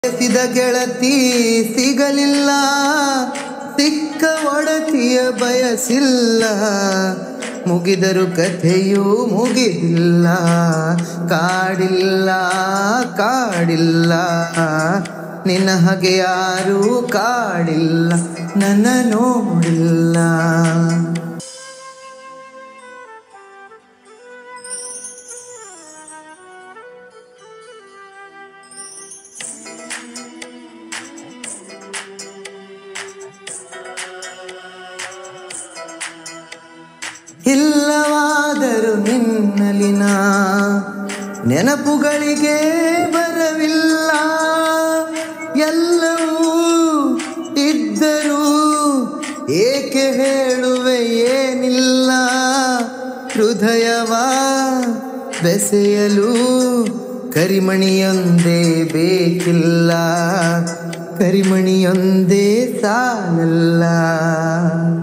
ಬಯಸಿದ ಗೆಳತಿ ಸಿಗಲಿಲ್ಲ ಸಿಕ್ಕ ಒಡತಿಯ ಬಯಸಿಲ್ಲ ಮುಗಿದರು ಕಥೆಯೂ ಮುಗಿದಿಲ್ಲ ಕಾಡಿಲ್ಲ ಕಾಡಿಲ್ಲ ನಿನ್ನ ಹಾಗೆ ಯಾರೂ ಕಾಡಿಲ್ಲ ನನ್ನ ನೋಡಿಲ್ಲ ಇಲ್ಲವಾದರೂ ನಿನ್ನಲಿನ ನೆನಪುಗಳಿಗೆ ಬರವಿಲ್ಲ ಎಲ್ಲವೂ ಇದ್ದರೂ ಏಕೆ ಹೇಳುವೆ ಏನಿಲ್ಲ ಹೃದಯವ ಬೆಸೆಯಲು ಕರಿಮಣಿಯೊಂದೇ ಬೇಕಿಲ್ಲ ಕರಿಮಣಿಯೊಂದೇ ಸಾಲಲ್ಲ